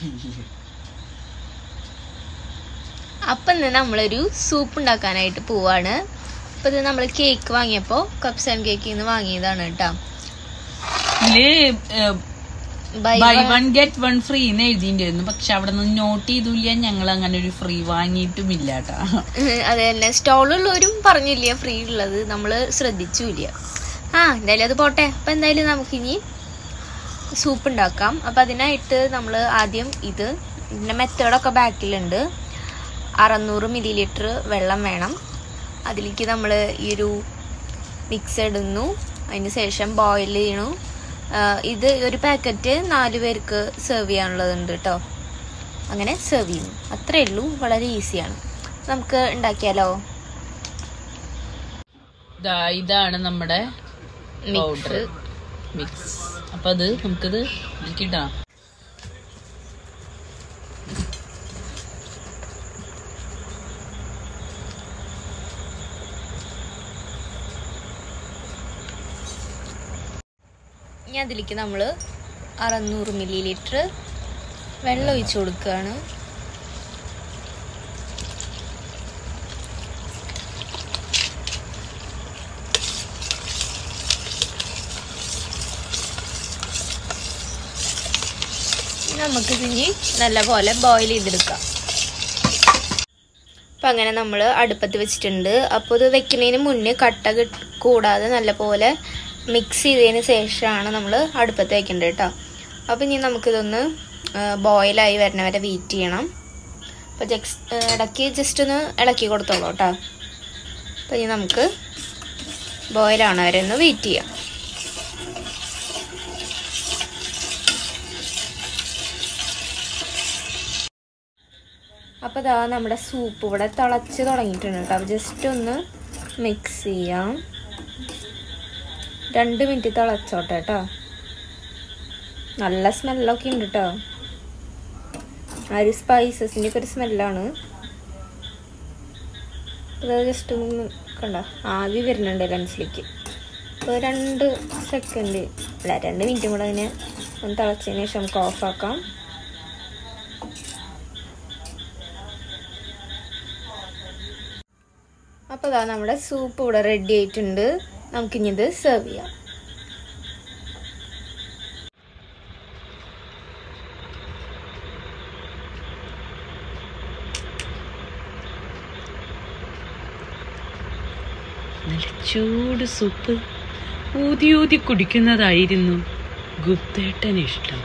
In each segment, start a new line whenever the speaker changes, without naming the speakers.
അപ്പം ഇന്ന് നമ്മളൊരു സൂപ്പ് ഉണ്ടാക്കാനായിട്ട് പോവാണ് അപ്പം ഇത് നമ്മൾ കേക്ക് വാങ്ങിയപ്പോൾ കപ്സ് ആൻഡ് കേക്കിൽ നിന്ന് വാങ്ങിയതാണ് കേട്ടോ
ഇതില്
buy
buy one get one free എന്ന് എഴുതിണ്ടായിരുന്നു പക്ഷെ അവിടെ നിന്ന് നോട്ട് ചെയ്തില്ല ഞങ്ങൾ അങ്ങനെ ഒരു ഫ്രീ വാങ്ങിയിട്ടുമില്ല കേട്ടാ
അത് തന്നെ സ്റ്റോളുള്ളവരും പറഞ്ഞില്ല ഫ്രീ ഉള്ളത് നമ്മൾ ശ്രദ്ധിച്ചില്ല ആ എന്തായാലും അത് പോട്ടെ അപ്പം എന്തായാലും നമുക്കിനി സൂപ്പ് ഉണ്ടാക്കാം അപ്പം അതിനായിട്ട് നമ്മൾ ആദ്യം ഇത് ഇതിൻ്റെ മെത്തേഡൊക്കെ ബാക്കിലുണ്ട് അറുന്നൂറ് മില്ലി ലിറ്റർ വെള്ളം വേണം അതിലേക്ക് നമ്മൾ ഈ ഒരു മിക്സ് ഇടുന്നു അതിന് ശേഷം ബോയിൽ ചെയ്യണു ആ, ഇത് ഒരു പാക്കറ്റ് നാല് പേർക്ക് സെർവ് ചെയ്യാനുള്ളതുണ്ട് കേട്ടോ അങ്ങനെ സെർവ് ചെയ്യുന്നു അത്രേ ഉള്ളൂ വളരെ ഈസിയാണ് നമുക്ക് ഉണ്ടാക്കിയാലോ
ദാ ഇതാണ് നമ്മുടെ
മിക്സ്
പൗഡർ മിക്സ് അപ്പൊ അത് നമുക്കിത് ഇടാം
ഇനി അതിലേക്ക് നമ്മൾ അറുന്നൂറ് മില്ലി ലിറ്റർ വെള്ളം ഒഴിച്ചു കൊടുക്കുകയാണ് ഇനി നമുക്ക് ഇനി നല്ലപോലെ ബോയിൽ ചെയ്തെടുക്കാം അപ്പം അങ്ങനെ നമ്മൾ അടുപ്പത്ത് വെച്ചിട്ടുണ്ട് അപ്പോൾ ഇത് വെക്കുന്നതിന് മുന്നേ കട്ട കിട്ട് കൂടാതെ നല്ലപോലെ മിക്സ് ചെയ്തതിന് ശേഷമാണ് നമ്മൾ അടുപ്പത്ത് വെക്കേണ്ടത് കേട്ടോ അപ്പോൾ ഇനി നമുക്കിതൊന്ന് ബോയിലായി വരണ വരെ വെയിറ്റ് ചെയ്യണം അപ്പോൾ ജക്സ് ഇടയ്ക്ക് ജസ്റ്റ് ഒന്ന് ഇളക്കി കൊടുത്തോളൂ കേട്ടോ അപ്പോൾ ഇനി നമുക്ക് ബോയിലാണ് വരെ ഒന്ന് വെയിറ്റ് ചെയ്യാം അപ്പോൾ ഇതാ നമ്മുടെ സൂപ്പ് ഇവിടെ തിളച്ച് തുടങ്ങിയിട്ടുണ്ട് കേട്ടോ അപ്പോൾ ജസ്റ്റ് ഒന്ന് മിക്സ് ചെയ്യാം രണ്ട് മിനിറ്റ് തിളച്ചോട്ടെ കേട്ടോ നല്ല സ്മെല്ലൊക്കെ ഉണ്ട് കേട്ടോ ആ ഒരു സ്പൈസസിൻ്റെ ഒക്കെ ഒരു സ്മെല്ലാണ് അത് ജസ്റ്റ് ഒന്ന് കണ്ട ആവി വരുന്നുണ്ട് ലെൻസിലേക്ക് അപ്പോൾ രണ്ട് സെക്കൻഡ് അല്ല രണ്ട് മിനിറ്റും കൂടെ അതിനെ ഒന്ന് തിളച്ചതിന് ശേഷം നമുക്ക് ഓഫാക്കാം അപ്പോൾ ഇതാ നമ്മുടെ സൂപ്പ് ഇവിടെ റെഡി ആയിട്ടുണ്ട് നമുക്കിനി ഇത് സെർവ് ചെയ്യാം
നല്ല ചൂട് സൂപ്പ് ഊതി ഊതി കുടിക്കുന്നതായിരുന്നു ഗുപ്തേട്ടന് ഇഷ്ടം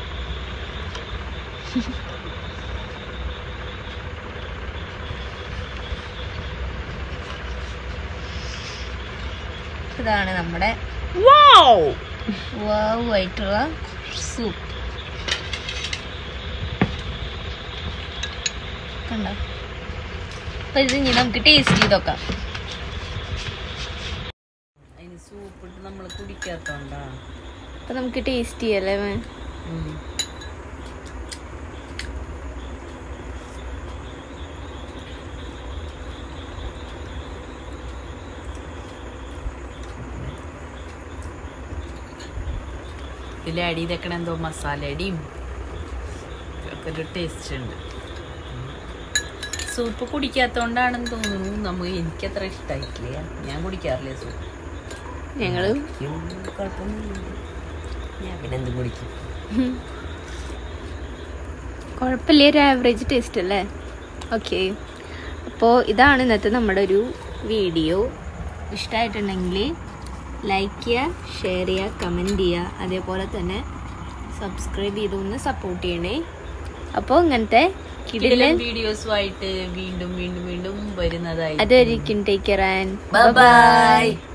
ഇതാണ് നമ്മുടെ
വാവ്
വാവ് ആയിട്ടുള്ള സൂപ്പ് കണ്ടോ അപ്പൊ ഇത് ഇനി നമുക്ക് ടേസ്റ്റ് ചെയ്ത് നോക്കാം
അതിന് സൂപ്പ് ഇട്ട് നമ്മൾ കുടിക്കാത്തോണ്ടാ
അപ്പൊ നമുക്ക് ടേസ്റ്റ് ചെയ്യല്ലേ മേ
ഉം. ഇതിൽ ആഡ് ചെയ്തേക്കണ എന്തോ മസാലയുടെയും ഒക്കെ ഒരു ടേസ്റ്റ് ഉണ്ട് സൂപ്പ് കുടിക്കാത്തോണ്ടാണെന്ന് തോന്നുന്നു നമ്മൾ എനിക്കത്ര ഇഷ്ടമായിട്ടില്ല ഞാൻ കുടിക്കാറില്ല സൂപ്പ്
ഞങ്ങള്
കുഴപ്പമൊന്നുമില്ല ഞാൻ പിന്നെ എന്തും കുടിക്കും
കുഴപ്പമില്ല ഒരു ആവറേജ് ടേസ്റ്റ് അല്ലേ ഓക്കെ അപ്പോൾ ഇതാണ് ഇന്നത്തെ നമ്മുടെ ഒരു വീഡിയോ ഇഷ്ടമായിട്ടുണ്ടെങ്കിൽ ലൈക്ക് ചെയ്യുക ഷെയർ ചെയ്യുക കമൻറ്റ് ചെയ്യുക അതേപോലെ തന്നെ സബ്സ്ക്രൈബ് ചെയ്തൊന്ന് സപ്പോർട്ട് ചെയ്യണേ അപ്പോൾ ഇങ്ങനത്തെ കിടിലൻ
വീഡിയോസുമായിട്ട് വീണ്ടും വീണ്ടും വീണ്ടും വരുന്നതായി
അതൊരിക്കും ടേക്ക് കെയർ ആൻഡ്
ബൈ